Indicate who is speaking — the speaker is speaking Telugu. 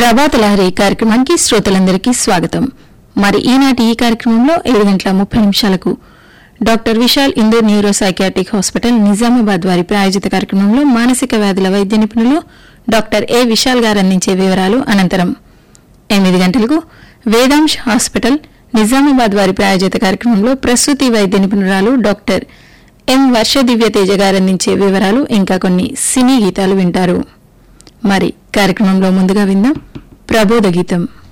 Speaker 1: ప్రభాత లహరి కార్యక్రమానికి శ్రోతలందరికీ స్వాగతం మరి ఈనాటి ఈ కార్యక్రమంలో ఏడు గంటల ముప్పై నిమిషాలకు doctor Vishal Indur neuro psychiatric hospital Nizamabad వారి ప్రాయోజిత కార్యక్రమంలో మానసిక వ్యాధుల వైద్య నిపుణులు డాక్టర్ ఏ విశాల్ గారు అందించే వివరాలు అనంతరం ఎనిమిది గంటలకు వేదాంశ్ హాస్పిటల్ నిజామాబాద్ వారి ప్రాయోజిత కార్యక్రమంలో ప్రసూతి వైద్య నిపుణురాలు డాక్టర్ ఎం వర్ష దివ్యతేజ గారు అందించే వివరాలు ఇంకా కొన్ని సినీ గీతాలు వింటారు మరి కార్యక్రమంలో ముందుగా విందాం ప్రబోధ గీతం